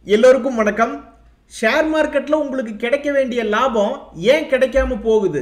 எல்லோருக்கும் வணக்கம் ஷேர் மார்க்கெட்டில் உங்களுக்கு கிடைக்க வேண்டிய லாபம் ஏன் கிடைக்காம போகுது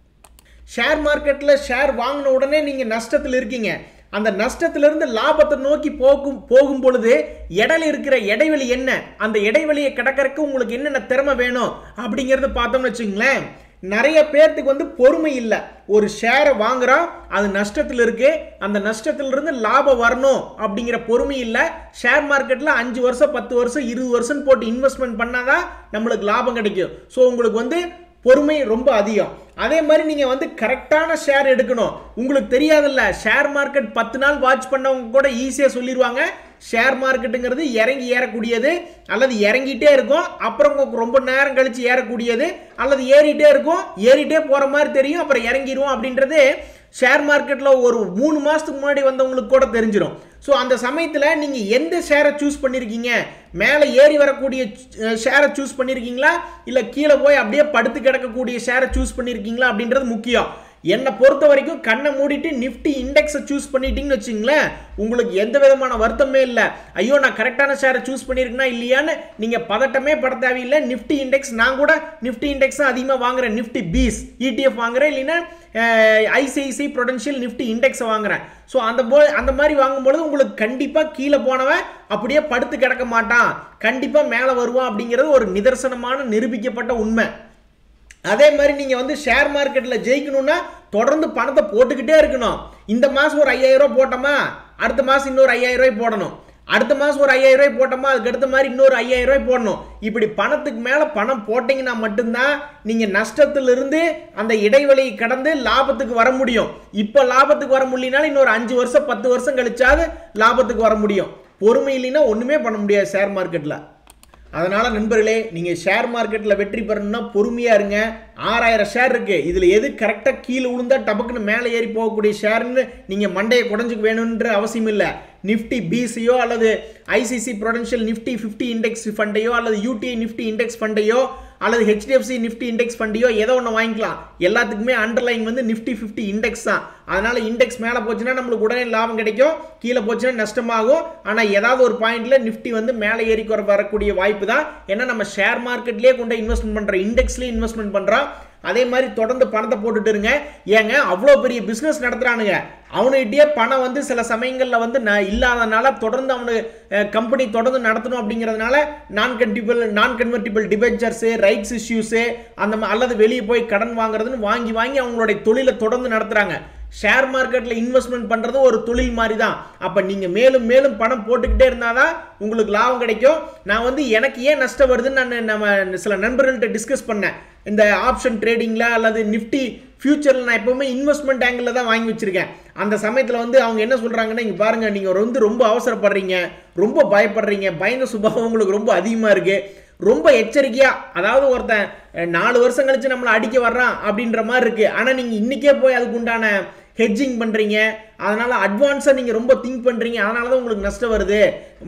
ஷேர் மார்க்கெட்டில் ஷேர் வாங்கின உடனே நீங்கள் நஷ்டத்தில் இருக்கீங்க அந்த நஷ்டத்திலிருந்து லாபத்தை நோக்கி போகும் போகும் பொழுது இடையில இருக்கிற இடைவெளி என்ன அந்த இடைவெளியை கடக்கறதுக்கு உங்களுக்கு என்னென்ன திறமை வேணும் அப்படிங்கிறத பார்த்தோம்னு வச்சுங்களேன் நிறைய பேர்த்துக்கு வந்து பொறுமை இல்லை ஒரு ஷேரை வாங்குறோம் அது நஷ்டத்தில் இருக்கு அந்த நஷ்டத்திலிருந்து லாபம் வரணும் அப்படிங்கிற பொறுமை இல்லை ஷேர் மார்க்கெட்டில் அஞ்சு வருஷம் பத்து வருஷம் இருபது வருஷம் போட்டு இன்வெஸ்ட்மெண்ட் பண்ணாதான் நம்மளுக்கு லாபம் கிடைக்கும் ஸோ உங்களுக்கு வந்து பொறுமை ரொம்ப அதிகம் அதே மாதிரி நீங்கள் வந்து கரெக்டான ஷேர் எடுக்கணும் உங்களுக்கு தெரியாதுல்ல ஷேர் மார்க்கெட் பத்து நாள் வாட்ச் பண்ணவங்க கூட ஈஸியாக சொல்லிடுவாங்க ஷேர் மார்க்கெட்டுங்கிறது இறங்கி ஏறக்கூடியது அல்லது இறங்கிட்டே இருக்கும் அப்புறம் உங்களுக்கு ரொம்ப நேரம் கழிச்சு ஏறக்கூடியது அல்லது ஏறிட்டே இருக்கும் ஏறிட்டே போகிற மாதிரி தெரியும் அப்புறம் இறங்கிடுவோம் அப்படின்றது ஷேர் மார்க்கெட்டில் ஒரு மூணு மாதத்துக்கு முன்னாடி வந்தவங்களுக்கு கூட தெரிஞ்சிடும் ஸோ அந்த சமயத்தில் நீங்கள் எந்த ஷேரை சூஸ் பண்ணியிருக்கீங்க மேலே ஏறி வரக்கூடிய ஷேரை சூஸ் பண்ணியிருக்கீங்களா இல்லை கீழே போய் அப்படியே படுத்து கிடக்கக்கூடிய ஷேரை சூஸ் பண்ணியிருக்கீங்களா அப்படின்றது முக்கியம் என்னை பொறுத்த வரைக்கும் கண்ணை மூடிட்டு நிஃப்டி இண்டெக்ஸை சூஸ் பண்ணிட்டீங்கன்னு வச்சுங்களேன் உங்களுக்கு எந்த விதமான வருத்தமே இல்லை ஐயோ நான் கரெக்டான ஷேரை சூஸ் பண்ணியிருக்கேனா இல்லையான்னு நீங்கள் பதட்டமே பட தேவையில்லை நிஃப்டி இண்டெக்ஸ் நான் கூட நிஃப்டி இண்டெக்ஸ் தான் அதிகமாக வாங்குறேன் நிஃப்டி பீஸ் இடிஎஃப் வாங்குறேன் இல்லைன்னா ஐசிஐசி ப்ரொடென்ஷியல் நிஃப்டி இண்டெக்ஸை வாங்குறேன் ஸோ அந்த போ அந்த மாதிரி வாங்கும்பொழுது உங்களுக்கு கண்டிப்பாக கீழே போனவன் அப்படியே படுத்து கிடக்க மாட்டான் கண்டிப்பாக மேலே வருவான் அப்படிங்கிறது ஒரு நிதர்சனமான நிரூபிக்கப்பட்ட உண்மை அதே மாதிரி நீங்கள் வந்து ஷேர் மார்க்கெட்டில் ஜெயிக்கணும்னா தொடர்ந்து பணத்தை போட்டுக்கிட்டே இருக்கணும் இந்த மாதம் ஒரு ஐயாயிரம் ரூபாய் போட்டோமா அடுத்த மாதம் இன்னொரு ஐயாயிரம் ரூபாய் போடணும் அடுத்த மாதம் ஒரு ஐயாயிரம் ரூபாய் போட்டோமா அதுக்கு அடுத்த மாதிரி இன்னொரு ஐயாயிரம் ரூபாய் போடணும் இப்படி பணத்துக்கு மேலே பணம் போட்டிங்கன்னா மட்டும்தான் நீங்கள் நஷ்டத்திலிருந்து அந்த இடைவெளியை கடந்து லாபத்துக்கு வர முடியும் இப்போ லாபத்துக்கு வர முடியலனாலும் இன்னொரு அஞ்சு வருஷம் பத்து வருஷம் கழிச்சாது லாபத்துக்கு வர முடியும் பொறுமை இல்லைன்னா ஒன்றுமே பண்ண முடியாது ஷேர் மார்க்கெட்டில் அதனால் நண்பர்களே நீங்கள் ஷேர் மார்க்கெட்டில் வெற்றி பெறணும்னா பொறுமையாக இருங்க ஆறாயிரம் ஷேர் இருக்குது இதில் எது கரெக்டாக கீழே விழுந்தா டபக்குன்னு மேலே ஏறி போகக்கூடிய ஷேர்னு நீங்கள் மண்டையை குடஞ்சுக்க வேணுன்ற அவசியம் இல்லை நிஃப்டி பிசியோ அல்லது ICICI Prudential Nifty fifty index ஃபண்டையோ அல்லது யூடிஐ நிஃப்டி இண்டெக்ஸ் ஃபண்டையோ அல்லது ஹெச்டிஎஃப்சி நிஃப்டி இண்டெக்ஸ் ஃபண்டையோ ஏதோ ஒன்று வாங்கிக்கலாம் எல்லாத்துக்குமே அண்டர்லைன் வந்து நிஃப்டி ஃபிஃப்டி இண்டெக்ஸ் தான் அதனால் இண்டெக்ஸ் மேலே போச்சுன்னா நம்மளுக்கு உடனே லாபம் கிடைக்கும் கீழே போச்சுன்னா நஷ்டமாகும் ஆனால் ஏதாவது ஒரு பாயிண்ட்ல நிஃப்டி வந்து மேலே ஏறி வரக்கூடிய வாய்ப்பு தான் ஏன்னா நம்ம ஷேர் மார்க்கெட்லேயே கொண்டு இன்வெஸ்ட்மெண்ட் பண்ணுறோம் இண்டெக்ஸ்லேயே இன்வெஸ்ட்மெண்ட் பண்ணுறோம் அதே மாதிரி தொடர்ந்து பணத்தை போட்டுட்டு இருங்க ஏங்க அவ்வளோ பெரிய பிஸ்னஸ் நடத்துகிறானுங்க அவனுகிட்டயே பணம் வந்து சில சமயங்களில் வந்து நான் இல்லாதனால தொடர்ந்து அவனு கம்பெனி தொடர்ந்து நடத்தணும் அப்படிங்கிறதுனால நான் கன்டிபிள் நான் கன்வெர்டிபிள் டிபெஞ்சர்ஸு ரைட்ஸ் இஷ்யூஸு அந்த அல்லது வெளியே போய் கடன் வாங்குறதுன்னு வாங்கி வாங்கி அவங்களுடைய தொழிலை தொடர்ந்து நடத்துகிறாங்க ஷேர் மார்க்கெட்டில் இன்வெஸ்ட்மெண்ட் பண்ணுறது ஒரு தொழில் மாதிரி தான் அப்போ நீங்கள் மேலும் மேலும் பணம் போட்டுக்கிட்டே இருந்தால் தான் உங்களுக்கு லாபம் கிடைக்கும் நான் வந்து எனக்கு ஏன் நஷ்டம் வருதுன்னு நான் நம்ம சில நண்பர்கள்ட்ட டிஸ்கஸ் பண்ணேன் இந்த ஆப்ஷன் ட்ரேடிங்கில் அல்லது நிஃப்டி ஃபியூச்சரில் நான் எப்போவுமே இன்வெஸ்ட்மெண்ட் ஆங்கிளில் தான் வாங்கி வச்சுருக்கேன் அந்த சமயத்தில் வந்து அவங்க என்ன சொல்கிறாங்கன்னா இங்கே பாருங்கள் நீங்கள் வந்து ரொம்ப அவசரப்படுறீங்க ரொம்ப பயப்படுறீங்க பயந்த சுபாவம் உங்களுக்கு ரொம்ப அதிகமாக இருக்குது ரொம்ப எச்சரிக்கையாக அதாவது ஒருத்தன் நாலு வருஷம் கழிச்சு நம்மளை அடிக்க வர்றான் அப்படின்ற மாதிரி இருக்குது ஆனால் நீங்கள் இன்றைக்கே போய் அதுக்கு உண்டான ஹெட்ஜிங் பண்ணுறீங்க அதனால் அட்வான்ஸாக நீங்கள் ரொம்ப திங்க் பண்ணுறீங்க அதனால தான் உங்களுக்கு நஷ்டம் வருது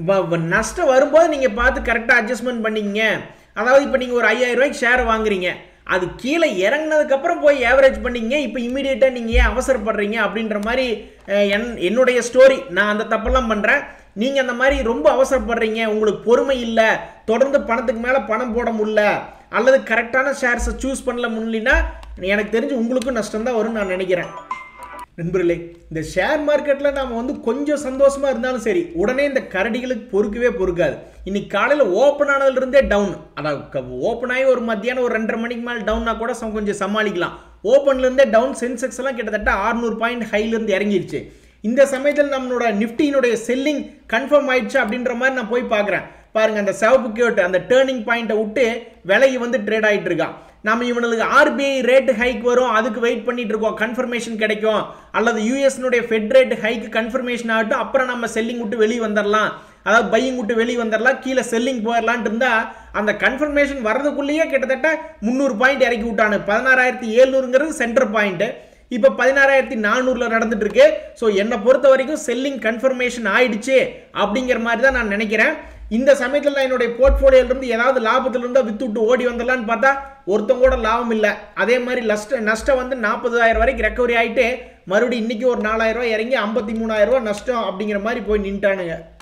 நஷ்டம் வரும்போது நீங்கள் பார்த்து கரெக்டாக அட்ஜஸ்ட்மெண்ட் பண்ணிங்க அதாவது இப்போ நீங்கள் ஒரு ஐயாயிரம் ரூபாய்க்கு ஷேர் வாங்குறீங்க அது கீழே இறங்கினதுக்கப்புறம் போய் ஏவரேஜ் பண்ணிங்க இப்போ இமீடியட்டாக நீங்கள் ஏன் அவசரப்படுறீங்க அப்படின்ற மாதிரி என் என்னுடைய ஸ்டோரி நான் அந்த தப்பெல்லாம் பண்ணுறேன் நீங்கள் அந்த மாதிரி ரொம்ப அவசரப்படுறீங்க உங்களுக்கு பொறுமை இல்லை தொடர்ந்து பணத்துக்கு மேலே பணம் போட முடியல அல்லது கரெக்டான ஷேர்ஸை சூஸ் பண்ணல முடியலன்னா எனக்கு தெரிஞ்சு உங்களுக்கும் நஷ்டம் தான் வரும்னு நான் நினைக்கிறேன் நண்பர்களே இந்த ஷேர் மார்க்கெட்டில் நாம் வந்து கொஞ்சம் சந்தோஷமாக இருந்தாலும் சரி உடனே இந்த கரடிகளுக்கு பொறுக்கவே பொறுக்காது இன்னைக்கு காலையில் ஓப்பன் ஆனதுலேருந்தே டவுன் அதாவது ஓப்பன் ஆகி ஒரு மத்தியானம் ஒரு ரெண்டரை மணிக்கு மேலே டவுன்னா கூட கொஞ்சம் சமாளிக்கலாம் ஓப்பன்லேருந்தே டவுன் சென்செக்ஸ் எல்லாம் கிட்டத்தட்ட ஆறுநூறு பாயிண்ட் ஹைலேருந்து இறங்கிருச்சு இந்த சமயத்தில் நம்மளோட நிஃப்டியினுடைய செல்லிங் கன்ஃபார்ம் ஆயிடுச்சு அப்படின்ற மாதிரி நான் போய் பார்க்குறேன் பாருங்க அந்த செவப்பு கேட்டு அந்த டேர்னிங் பாயிண்ட்டை விட்டு விலையை வந்து ட்ரேட் ஆகிட்டு இருக்கான் நம்ம இவனுக்கு ஆர்பிஐ ரேட் ஹைக் வரும் அதுக்கு வெயிட் பண்ணிட்டு இருக்கோம் கன்ஃபர்மேஷன் கிடைக்கும் அல்லது யூஎஸ்னுடைய ஃபெட் ரேட் ஹைக் கன்ஃபர்மேஷன் ஆகட்டும் அப்புறம் நம்ம செல்லிங் விட்டு வெளியே வந்துடலாம் அதாவது பையிங் விட்டு வெளியே வந்துடலாம் கீழே செல்லிங் போயிடலான்ட்டு இருந்தா அந்த கன்ஃபர்மேஷன் வரதுக்குள்ளேயே கிட்டத்தட்ட முந்நூறு பாயிண்ட் இறக்கி விட்டானு பதினாறாயிரத்தி ஏழ்நூறுங்கிறது சென்டர் பாயிண்ட் இப்போ பதினாறாயிரத்தி நானூறில் நடந்துட்டு இருக்கு ஸோ என்னை பொறுத்த வரைக்கும் செல்லிங் கன்ஃபர்மேஷன் ஆயிடுச்சு அப்படிங்கிற மாதிரி தான் நான் நினைக்கிறேன் இந்த சமயத்தில் நான் என்னுடைய போர்ட்ஃபோலியோலேருந்து ஏதாவது லாபத்தில் இருந்தால் வித்து விட்டு ஓடி வந்துடலான்னு பார்த்தா ஒருத்தங்க கூட லாபம் இல்லை அதே மாதிரி நஷ்ட நஷ்டம் வந்து நாற்பதாயிரம் வரைக்கும் ரெக்கவரி ஆகிட்டு மறுபடியும் இன்னைக்கு ஒரு நாலாயிரம் ரூபாய் இறங்கி ஐம்பத்தி மூணாயிரம் ரூபாய் நஷ்டம் அப்படிங்கிற மாதிரி போய் நின்ட்டானுங்க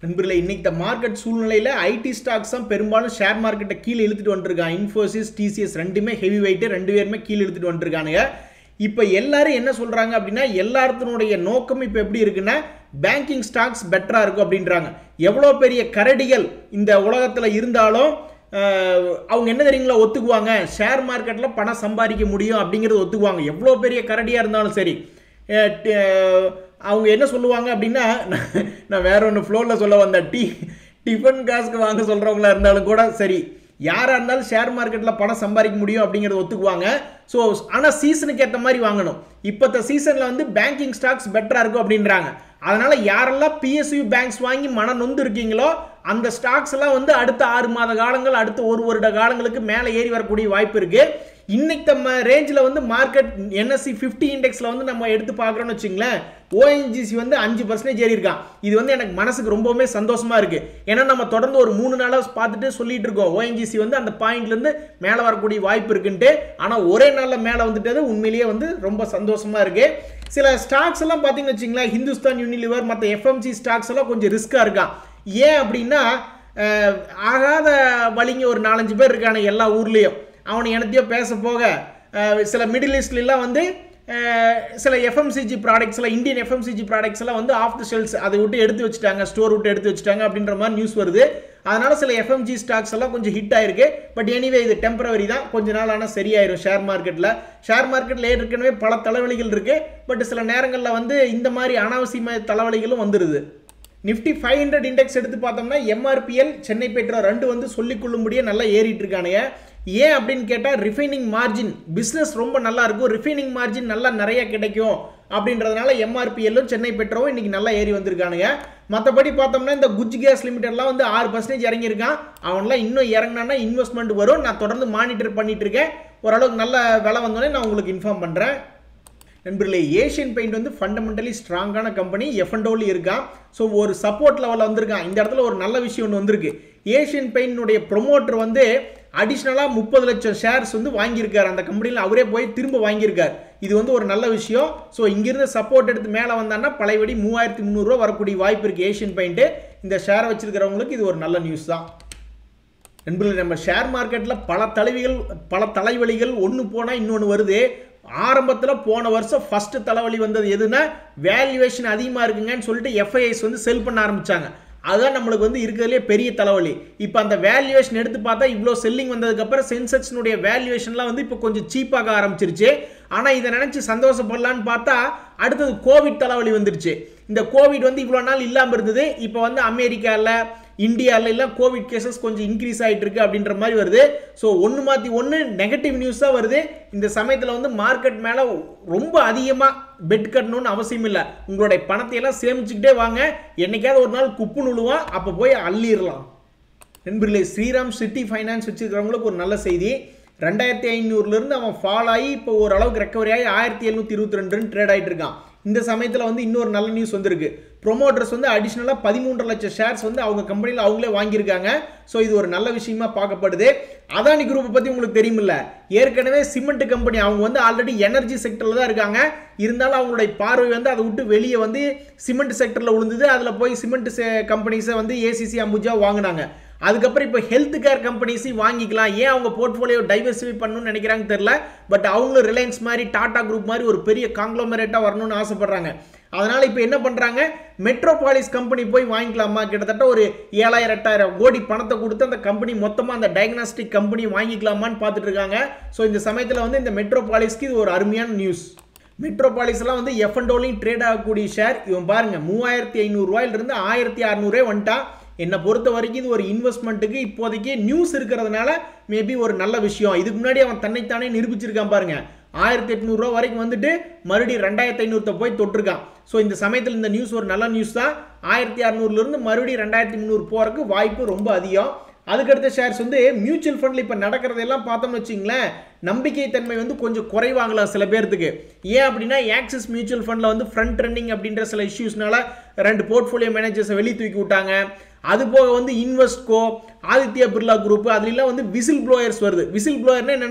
நண்பர்களே இன்னைக்கு இந்த மார்க்கெட் சூழ்நிலையில் ஐடி ஸ்டாக்ஸ் தான் பெரும்பாலும் ஷேர் மார்க்கெட்டை கீழே இழுத்துட்டு வந்துருக்கான் இன்ஃபோசிஸ் டிசிஎஸ் ரெண்டுமே ஹெவி வெயிட்டு ரெண்டு பேருமே கீழே இழுத்துட்டு வந்துருக்கானுங்க இப்போ எல்லாரும் என்ன சொல்கிறாங்க அப்படின்னா எல்லாத்தினுடைய நோக்கம் இப்போ எப்படி இருக்குன்னா பேங்கிங் ஸ்டாக்ஸ் பெட்டராக இருக்கும் அப்படின்றாங்க எவ்வளோ பெரிய கரடிகள் இந்த உலகத்தில் இருந்தாலும் அஹ், அவங்க என்ன தெரியுங்களா ஒத்துக்குவாங்க ஷேர் மார்க்கெட்டில் பணம் சம்பாதிக்க முடியும் அப்படிங்கிறது ஒத்துக்குவாங்க எவ்வளோ பெரிய கரடியாக இருந்தாலும் சரி அஹ், டி- அஹ், அவங்க என்ன சொல்லுவாங்க அப்படின்னா நான் நான் வேற ஒன்று ஃப்ளோரில் சொல்ல வந்தேன் டீ டிஃபன் காசுக்கு வாங்க சொல்கிறவங்களா இருந்தாலும் கூட சரி யாராக இருந்தாலும் ஷேர் மார்க்கெட்டில் பணம் சம்பாதிக்க முடியும் அப்படிங்கிறத ஒத்துக்குவாங்க ஸோ ஆனால் சீசனுக்கு ஏற்ற மாதிரி வாங்கணும் இப்போத்த சீசனில் வந்து பேங்கிங் ஸ்டாக்ஸ் பெட்டராக இருக்கும் அப்படின்றாங்க அதனால் யாரெல்லாம் பிஎஸ்யூ பேங்க்ஸ் வாங்கி மன நொந்து இருக்கீங்களோ அந்த ஸ்டாக்ஸ் எல்லாம் வந்து அடுத்த ஆறு மாத காலங்கள் அடுத்த ஒரு வருட காலங்களுக்கு மேலே ஏறி வரக்கூடிய வாய்ப்பு இருக்குது இன்னைக்கு நம்ம ரேஞ்சில் வந்து மார்க்கெட் என்எஸ்சி ஃபிஃப்டி இண்டெக்ஸில் வந்து நம்ம எடுத்து பார்க்குறோன்னு வச்சுங்களேன் ஓஎன்ஜிசி வந்து அஞ்சு பர்சன்டேஜ் ஏறி இருக்கான் இது வந்து எனக்கு மனசுக்கு ரொம்பவுமே சந்தோஷமா இருக்கு ஏன்னா நம்ம தொடர்ந்து ஒரு மூணு நாளாக பார்த்துட்டு சொல்லிட்டு இருக்கோம் ஓஎன்ஜிசி வந்து அந்த பாயிண்ட்லேருந்து மேலே வரக்கூடிய வாய்ப்பு இருக்குன்ட்டு ஆனால் ஒரே நாளில் மேலே வந்துட்டது உண்மையிலேயே வந்து ரொம்ப சந்தோஷமா இருக்கு சில ஸ்டாக்ஸ் எல்லாம் பார்த்தீங்கன்னு வச்சுங்களேன் ஹிந்துஸ்தான் யூனிலிவர் மற்ற எஃப்எம்சி ஸ்டாக்ஸ் எல்லாம் கொஞ்சம் ரிஸ்க்காக இருக்கான் ஏன் அப்படின்னா அஹ், ஆகாத வழிங்க ஒரு நாலஞ்சு பேர் இருக்கான எல்லா ஊர்லேயும் அவனை எனத்தையோ பேச போக அஹ், சில மிடில் ஈஸ்ட்லாம் வந்து அஹ், சில எஃப்எம்சிஜி ப்ராடக்ட்ஸ்லாம் இந்தியன் எஃப்எம்சிஜி ப்ராடக்ட்ஸ் எல்லாம் வந்து ஆஃப் த ஷெல்ஸ் அதை விட்டு எடுத்து வச்சுட்டாங்க ஸ்டோர் விட்டு எடுத்து வச்சுட்டாங்க அப்படின்ற மாதிரி நியூஸ் வருது அதனால சில எஃப்எம்ஜி ஸ்டாக்ஸ் எல்லாம் கொஞ்சம் ஹிட் ஆயிருக்கு பட் எனிவே இது டெம்பரவரி தான் கொஞ்ச நாள் ஆனால் சரியாயிரும் ஷேர் மார்க்கெட்டில் ஷேர் மார்க்கெட்டில் ஏற்கனவே பல தலைவலிகள் இருக்கு பட் சில நேரங்களில் வந்து இந்த மாதிரி அனாவசியமான தலைவலிகளும் வந்துடுது நிஃப்டி ஃபைவ் ஹண்ட்ரட் இண்டெக்ஸ் எடுத்து பார்த்தோம்னா எம்ஆர்பிஎல் சென்னை பெட்ரோ ரெண்டு வந்து சொல்லிக் கொள்ளும்படியே நல்லா ஏறிட்டு இருக்கானுங்க ஏன் அப்படின்னு கேட்டால் ரிஃபைனிங் மார்ஜின் பிஸ்னஸ் ரொம்ப நல்லா இருக்கும் ரிஃபைனிங் மார்ஜின் நல்லா நிறைய கிடைக்கும் அப்படின்றதுனால எம்ஆர்பிஎல்லும் சென்னை பெட்ரோவும் இன்னைக்கு நல்லா ஏறி வந்திருக்கானுங்க மற்றபடி பார்த்தோம்னா இந்த குஜ் கேஸ் லிமிடெட்லாம் வந்து ஆறு பர்சன்டேஜ் இறங்கியிருக்கான் அவன்லாம் இன்னும் இறங்கினான்னா இன்வெஸ்ட்மெண்ட் வரும் நான் தொடர்ந்து மானிட்டர் பண்ணிட்டு இருக்கேன் ஓரளவுக்கு நல்ல விலை வந்தோடனே நான் உங்களுக்கு இன்ஃபார்ம் பண்ணுறேன் நண்பர்களே ஏஷியன் பெயிண்ட் வந்து ஃபண்டமெண்டலி ஸ்ட்ராங்கான கம்பெனி எஃப்என்டோலி இருக்கான் ஸோ ஒரு சப்போர்ட் லெவலில் வந்திருக்கான் இந்த இடத்துல ஒரு நல்ல விஷயம் ஒன்று வந்திருக்கு ஏஷியன் பெயிண்டினுடைய ப்ரொமோட்டர் வந்து அடிஷ்னலாக முப்பது லட்சம் ஷேர்ஸ் வந்து வாங்கியிருக்காரு அந்த கம்பெனியில் அவரே போய் திரும்ப வாங்கியிருக்கார் இது வந்து ஒரு நல்ல விஷயம் ஸோ இங்கிருந்து சப்போர்ட் எடுத்து மேலே வந்தான்னா பழையபடி மூவாயிரத்தி முந்நூறுரூவா வரக்கூடிய வாய்ப்பு இருக்குது ஏஷியன் பெயிண்ட்டு இந்த ஷேரை வச்சிருக்கிறவங்களுக்கு இது ஒரு நல்ல நியூஸ் தான் நண்பர்களே நம்ம ஷேர் மார்க்கெட்டில் பல தலைவிகள் பல தலைவலிகள் ஒன்று போனால் இன்னொன்று வருது ஆரம்பத்தில் போன வருஷம் ஃபர்ஸ்ட் தலைவலி வந்தது எதுனா வேல்யூவேஷன் அதிகமாக இருக்குங்கன்னு சொல்லிட்டு எஃப்ஐஎஸ் வந்து செல் பண்ண ஆரம்பிச்சாங்க அதுதான் நம்மளுக்கு வந்து இருக்கிறதுலே பெரிய தலைவலி இப்போ அந்த வேல்யூவேஷன் எடுத்து பார்த்தா இவ்வளோ செல்லிங் வந்ததுக்கப்புறம் சென்செக்ஸ்னுடைய வேல்யூவேஷன்லாம் வந்து இப்போ கொஞ்சம் சீப்பாக ஆரம்பிச்சிருச்சு ஆனால் இதை நினச்சி சந்தோஷப்படலான்னு பார்த்தா அடுத்தது கோவிட் தலைவலி வந்துருச்சு இந்த கோவிட் வந்து இவ்வளோ நாள் இல்லாமல் இருந்தது இப்போ வந்து அமெரிக்காவில் இந்தியாவில் எல்லாம் கோவிட் கேசஸ் கொஞ்சம் இன்க்ரீஸ் ஆகிட்டு இருக்கு அப்படின்ற மாதிரி வருது ஸோ ஒன்று மாற்றி ஒன்று நெகட்டிவ் நியூஸ் தான் வருது இந்த சமயத்தில் வந்து மார்க்கெட் மேலே ரொம்ப அதிகமாக பெட் கட்டணும்னு அவசியம் இல்லை உங்களுடைய பணத்தை எல்லாம் சேமிச்சுக்கிட்டே வாங்க என்னைக்காவது ஒரு நாள் குப்பு நுழுவான் அப்போ போய் அள்ளிடலாம் நண்பர்களே ஸ்ரீராம் சிட்டி ஃபைனான்ஸ் வச்சுருக்கிறவங்களுக்கு ஒரு நல்ல செய்தி ரெண்டாயிரத்தி ஐநூறுலேருந்து அவன் ஃபால் ஆகி இப்போ ஓரளவுக்கு ரெக்கவரி ஆகி ஆயிரத்தி எழுநூற்றி இருபத்தி ரெண்டுன்னு ட்ரேட் ஆகிட்டு இருக்கான் இந்த சமயத்தில் வந்து இன்னொரு நல்ல நியூஸ் வந்திருக்கு ப்ரொமோட்டர்ஸ் வந்து அடிஷ்னலாக பதிமூன்று லட்சம் ஷேர்ஸ் வந்து அவங்க கம்பெனியில் அவங்களே வாங்கியிருக்காங்க ஸோ இது ஒரு நல்ல விஷயமா பார்க்கப்படுது அதானி குரூப்பை பற்றி உங்களுக்கு தெரியுமில்ல ஏற்கனவே சிமெண்ட் கம்பெனி அவங்க வந்து ஆல்ரெடி எனர்ஜி செக்டரில் தான் இருக்காங்க இருந்தாலும் அவங்களுடைய பார்வை வந்து அதை விட்டு வெளியே வந்து சிமெண்ட் செக்டரில் விழுந்தது அதில் போய் சிமெண்ட் கம்பெனிஸை வந்து ஏசிசி அம்புஜா வாங்கினாங்க அதுக்கப்புறம் இப்போ ஹெல்த் கேர் கம்பெனிஸையும் வாங்கிக்கலாம் ஏன் அவங்க போர்ட்ஃபோலியோ டைவர்சிஃபை பண்ணணும்னு நினைக்கிறாங்க தெரில பட் அவங்களும் ரிலையன்ஸ் மாதிரி டாடா குரூப் மாதிரி ஒரு பெரிய காங்க்ளோமரேட்டாக வரணும்னு ஆசைப்படுறாங்க அதனால் இப்போ என்ன பண்ணுறாங்க மெட்ரோபாலிஸ் கம்பெனி போய் வாங்கிக்கலாமா கிட்டத்தட்ட ஒரு ஏழாயிரம் எட்டாயிரம் கோடி பணத்தை கொடுத்து அந்த கம்பெனி மொத்தமாக அந்த டயக்னாஸ்டிக் கம்பெனி வாங்கிக்கலாமான்னு பார்த்துட்டு இருக்காங்க ஸோ இந்த சமயத்தில் வந்து இந்த மெட்ரோபாலிஸ்க்கு இது ஒரு அருமையான நியூஸ் மெட்ரோபாலிஸ் எல்லாம் வந்து எஃப் அண்ட் ட்ரேட் ஆகக்கூடிய ஷேர் இவன் பாருங்க மூவாயிரத்தி ஐநூறுரூவாயிலிருந்து ஆயிரத்தி அறநூறே வந்துட்டா என்னை பொறுத்த வரைக்கும் இது ஒரு இன்வெஸ்ட்மெண்ட்டுக்கு இப்போதைக்கு நியூஸ் இருக்கிறதுனால மேபி ஒரு நல்ல விஷயம் இதுக்கு முன்னாடி அவன் தன்னைத்தானே நிரூபிச்சிருக்கான் பாருங்க ஆயிரத்தி எட்நூறுரூவா வரைக்கும் வந்துட்டு மறுபடியும் ரெண்டாயிரத்தி ஐநூறுத்த போய் தொட்டிருக்கான் ஸோ இந்த சமயத்தில் இந்த நியூஸ் ஒரு நல்ல நியூஸ் தான் ஆயிரத்தி அறநூறுலேருந்து மறுபடியும் ரெண்டாயிரத்தி முந்நூறு போகிறதுக்கு வாய்ப்பு ரொம்ப அதிகம் அதுக்கடுத்த ஷேர்ஸ் வந்து மியூச்சுவல் ஃபண்டில் இப்போ நடக்கிறதெல்லாம் பார்த்தோம்னு வச்சிங்களேன் நம்பிக்கை தன்மை வந்து கொஞ்சம் குறைவாங்களாம் சில பேர்த்துக்கு ஏன் அப்படின்னா ஆக்சிஸ் மியூச்சுவல் ஃபண்டில் வந்து ஃப்ரண்ட் ரன்னிங் அப்படின்ற சில இஷ்யூஸ்னால ரெண்டு போர்ட்ஃபோலியோ மேனேஜர்ஸை வெளியே தூக்கி விட்டாங்க அது போக வந்து இன்வெஸ்ட்கோ ஆதித்யா பிர்லா குரூப் அதுலலாம் வந்து விசில் ப்ளோயர்ஸ் வருது விசில் ப்ளோயர்னா என்னென்னா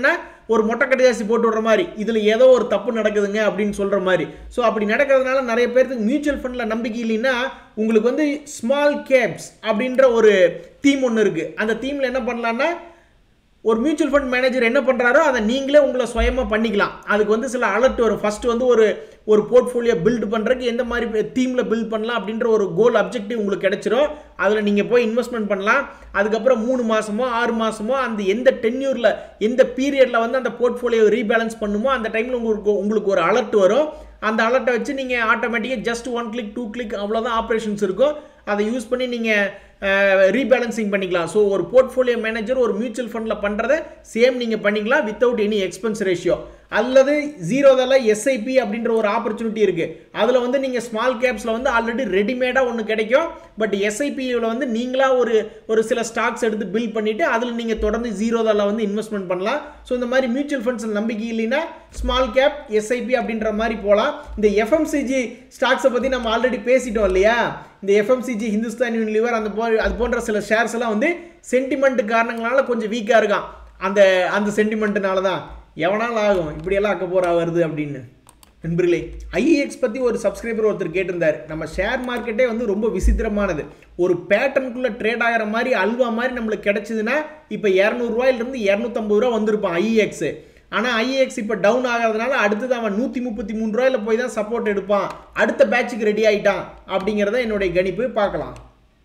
ஒரு மொட்டை கடையாசி போட்டு விடுற மாதிரி இதில் ஏதோ ஒரு தப்பு நடக்குதுங்க அப்படின்னு சொல்கிற மாதிரி ஸோ அப்படி நடக்கிறதுனால நிறைய பேருக்கு மியூச்சுவல் ஃபண்டில் நம்பிக்கை இல்லைன்னா உங்களுக்கு வந்து ஸ்மால் கேப்ஸ் அப்படின்ற ஒரு தீம் ஒன்று இருக்குது அந்த தீமில் என்ன பண்ணலான்னா ஒரு மியூச்சுவல் ஃபண்ட் மேனேஜர் என்ன பண்ணுறாரோ அதை நீங்களே உங்களை சுயமாக பண்ணிக்கலாம் அதுக்கு வந்து சில அலர்ட் வரும் ஃபர்ஸ்ட் வந்து ஒரு ஒரு போர்ட்ஃபோலியோ பில்ட் பண்ணுறதுக்கு எந்த மாதிரி தீமில் பில்ட் பண்ணலாம் அப்படின்ற ஒரு கோல் அப்ஜெக்டிவ் உங்களுக்கு கிடைச்சிரும் அதில் நீங்கள் போய் இன்வெஸ்ட்மெண்ட் பண்ணலாம் அதுக்கப்புறம் மூணு மாதமோ ஆறு மாதமோ அந்த எந்த டென்யூரில் எந்த பீரியடில் வந்து அந்த போர்ட்ஃபோலியோ ரீபேலன்ஸ் பண்ணுமோ அந்த டைமில் உங்களுக்கு உங்களுக்கு ஒரு அலர்ட் வரும் அந்த அலர்ட்டை வச்சு நீங்கள் ஆட்டோமேட்டிக்காக just one click two click அவ்வளோதான் ஆப்ரேஷன்ஸ் இருக்கும் அதை யூஸ் பண்ணி நீங்கள் ரீபேலன்சிங் பண்ணிக்கலாம் ஸோ ஒரு போர்ட்ஃபோலியோ மேனேஜர் ஒரு மியூச்சுவல் ஃபண்டில் பண்ணுறத சேம் நீங்கள் பண்ணிக்கலாம் வித்தவுட் எனி எக்ஸ்பென்ஸ் ரேஷியோ அல்லது ஜீரோதால எஸ்ஐபி அப்படின்ற ஒரு ஆப்பர்ச்சுனிட்டி இருக்குது அதில் வந்து நீங்கள் ஸ்மால் கேப்ஸில் வந்து ஆல்ரெடி ரெடிமேடாக ஒன்று கிடைக்கும் பட் எஸ்ஐபியில் வந்து நீங்களாக ஒரு ஒரு சில ஸ்டாக்ஸ் எடுத்து பில் பண்ணிவிட்டு அதில் நீங்கள் தொடர்ந்து ஜீரோதால வந்து இன்வெஸ்ட்மெண்ட் பண்ணலாம் ஸோ இந்த மாதிரி மியூச்சுவல் ஃபண்ட்ஸ் நம்பிக்கை இல்லைன்னா ஸ்மால் கேப் எஸ்ஐபி அப்படின்ற மாதிரி போகலாம் இந்த எஃப்எம்சிஜி ஸ்டாக்ஸை பற்றி நம்ம ஆல்ரெடி பேசிட்டோம் இல்லையா இந்த எஃப்எம்சிஜி ஹிந்துஸ்தான் யூனிலிவர் அந்த போ அது போன்ற சில ஷேர்ஸ் எல்லாம் வந்து சென்டிமெண்ட் காரணங்களால கொஞ்சம் வீக்காக இருக்கான் அந்த அந்த சென்டிமெண்ட்னால தான் எவனால் ஆகும் இப்படியெல்லாம் அக்க போரா வருது அப்படின்னு நண்பர்களே ஐஎக்ஸ் பற்றி ஒரு சப்ஸ்கிரைபர் ஒருத்தர் கேட்டிருந்தார் நம்ம ஷேர் மார்க்கெட்டே வந்து ரொம்ப விசித்திரமானது ஒரு பேட்டர்னுக்குள்ளே ட்ரேட் ஆகிற மாதிரி அல்வா மாதிரி நம்மளுக்கு கிடைச்சதுன்னா இப்போ இரநூறுவாயிலிருந்து இரநூத்தம்பது ரூபா வந்திருப்பான் ஐஎக்ஸ் ஆனால் ஐஏஎக்ஸ் இப்போ டவுன் ஆகிறதுனால அடுத்தது அவன் நூற்றி முப்பத்தி மூணு ரூபாயில் போய் தான் சப்போர்ட் எடுப்பான் அடுத்த பேட்சுக்கு ரெடி ஆகிட்டான் அப்படிங்கிறத என்னுடைய கணிப்பு பார்க்கலாம்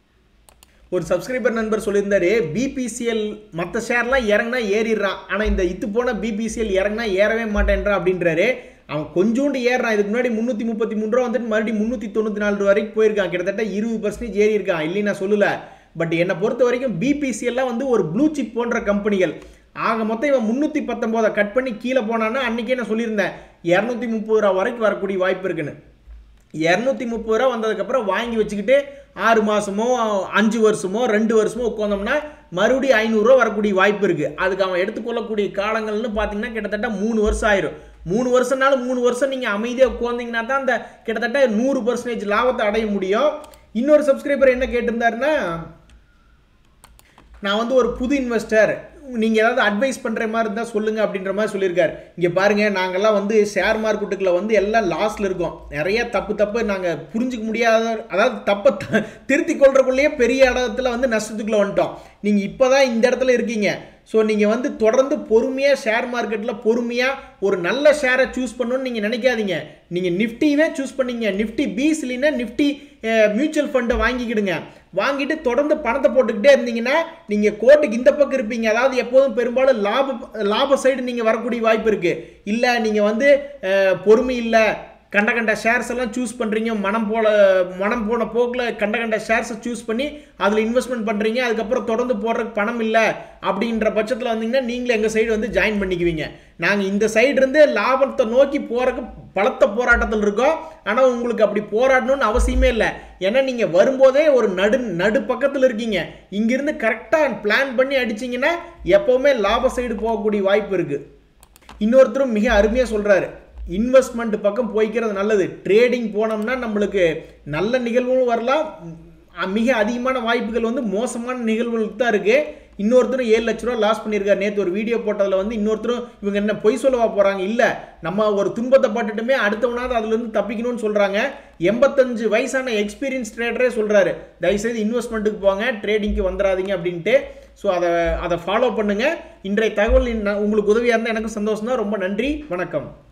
ஒரு சப்ஸ்கிரைபர் நண்பர் சொல்லியிருந்தாரு பிபிசிஎல் மற்ற ஷேர்லாம் இறங்கினா ஏறிடுறான் ஆனால் இந்த இத்து போன பிபிசிஎல் இறங்கினா ஏறவே மாட்டேன்றான் அப்படின்றாரு அவன் கொஞ்சோண்டு ஏறான் இதுக்கு முன்னாடி முந்நூற்றி முப்பத்தி மூணு ரூபா வந்துட்டு மறுபடியும் முந்நூற்றி தொண்ணூற்றி நாலு ரூபா வரைக்கும் போயிருக்கான் கிட்டத்தட்ட இருபது பர்சன்டேஜ் ஏறி இருக்கான் இல்லைன்னு நான் சொல்லலை பட் என்னை பொறுத்த வரைக்கும் பிபிசிஎல்லாம் வந்து ஒரு ப்ளூ சிப் போன்ற கம்பெனிகள் ஆக மொத்தம் இவன் முந்நூற்றி பத்தொம்போதை கட் பண்ணி கீழே போனான்னா அன்றைக்கே நான் சொல்லியிருந்தேன் இரநூத்தி முப்பது ரூபா வரைக்கும் வரக்கூடிய வாய்ப்பு இருக்குன்னு இரநூத்தி முப்பது ரூபா வந்ததுக்கப்புறம் வாங்கி வச்சுக்கிட்டு ஆறு மாதமோ அஞ்சு வருஷமோ ரெண்டு வருஷமோ உட்காந்தோம்னா மறுபடியும் ஐநூறுரூவா வரக்கூடிய வாய்ப்பு இருக்குது அதுக்கு அவன் எடுத்துக்கொள்ளக்கூடிய காலங்கள்னு பார்த்தீங்கன்னா கிட்டத்தட்ட மூணு வருஷம் ஆயிரும் மூணு வருஷம்னாலும் மூணு வருஷம் நீங்கள் அமைதியாக உட்காந்திங்கன்னா தான் அந்த கிட்டத்தட்ட நூறு பர்சன்டேஜ் லாபத்தை அடைய முடியும் இன்னொரு சப்ஸ்கிரைபர் என்ன கேட்டிருந்தாருன்னா நான் வந்து ஒரு புது இன்வெஸ்டர் நீங்கள் ஏதாவது அட்வைஸ் பண்ணுற மாதிரி இருந்தால் சொல்லுங்கள் அப்படின்ற மாதிரி சொல்லியிருக்காரு இங்கே பாருங்கள் நாங்கள்லாம் வந்து ஷேர் மார்க்கெட்டுக்குள்ள வந்து எல்லாம் லாஸில் இருக்கோம் நிறைய தப்பு தப்பு நாங்கள் புரிஞ்சிக்க முடியாத அதாவது தப்பை த- திருத்திக் கொள்றதுக்குள்ளேயே பெரிய இடத்துல வந்து நஷ்டத்துக்குள்ளே வந்துட்டோம் நீங்கள் இப்போ தான் இந்த இடத்துல இருக்கீங்க ஸோ நீங்கள் வந்து தொடர்ந்து பொறுமையாக ஷேர் மார்க்கெட்டில் பொறுமையாக ஒரு நல்ல ஷேரை சூஸ் பண்ணணும்னு நீங்கள் நினைக்காதீங்க நீங்கள் நிஃப்டிவே சூஸ் பண்ணீங்க நிஃப்டி பீஸ் இல்லைன்னா நிஃப்டி மியூச்சுவல் ஃபண்டை வாங்கிக்கிடுங்க வாங்கிட்டு தொடர்ந்து பணத்தை போட்டுக்கிட்டே இருந்தீங்கன்னா நீங்கள் கோட்டுக்கு இந்த பக்கம் இருப்பீங்க அதாவது எப்போதும் பெரும்பாலும் லாப லாப சைடு நீங்கள் வரக்கூடிய வாய்ப்பு இருக்குது இல்லை நீங்கள் வந்து அஹ், பொறுமை இல்லை கண்ட கண்ட ஷேர்ஸ் எல்லாம் சூஸ் பண்ணுறீங்க மனம் போல மனம் போன போக்கில் கண்ட கண்ட ஷேர்ஸை சூஸ் பண்ணி அதில் இன்வெஸ்ட்மெண்ட் பண்ணுறீங்க அதுக்கப்புறம் தொடர்ந்து போடுறதுக்கு பணம் இல்லை அப்படின்ற பட்சத்தில் வந்தீங்கன்னா நீங்களே எங்கள் சைடு வந்து ஜாயின் பண்ணிக்குவீங்க நாங்கள் இந்த சைடு இருந்து லாபத்தை நோக்கி போகிறதுக்கு பலத்த போராட்டத்தில் இருக்கோம் ஆனால் உங்களுக்கு அப்படி போராடணும்னு அவசியமே இல்லை ஏன்னா நீங்கள் வரும்போதே ஒரு நடு நடு பக்கத்தில் இருக்கீங்க இங்கிருந்து கரெக்டாக பிளான் பண்ணி அடிச்சீங்கன்னா எப்போவுமே லாப சைடு போகக்கூடிய வாய்ப்பு இருக்குது இன்னொருத்தரும் மிக அருமையாக சொல்கிறாரு இன்வெஸ்ட்மெண்ட் பக்கம் போய்க்கிறது நல்லது ட்ரேடிங் போனோம்னா நம்மளுக்கு நல்ல நிகழ்வுகளும் வரலாம் ம், மிக அதிகமான வாய்ப்புகள் வந்து மோசமான நிகழ்வுகள் தான் இருக்குது இன்னொருத்தரும் ஏழு லட்ச ரூபா லாஸ் பண்ணியிருக்காரு நேற்று ஒரு வீடியோ போட்டதில் வந்து இன்னொருத்தரும் இவங்க என்ன பொய் சொல்லவா போகிறாங்க இல்லை நம்ம ஒரு துன்பத்தை பட்டுட்டுமே அடுத்தவனாவது அதுலேருந்து தப்பிக்கணும்னு சொல்கிறாங்க எண்பத்தஞ்சு வயசான எக்ஸ்பீரியன்ஸ் ட்ரேடரே சொல்கிறாரு தயவுசெய்து இன்வெஸ்ட்மெண்ட்டுக்கு போங்க ட்ரேடிங்க்கு வந்துடாதீங்க அப்படின்ட்டு ஸோ அதை அதை ஃபாலோ பண்ணுங்கள் இன்றைய தகவல் இன்ன- உங்களுக்கு உதவியாக இருந்தால் எனக்கு சந்தோஷம் தான் ரொம்ப நன்றி வணக்கம்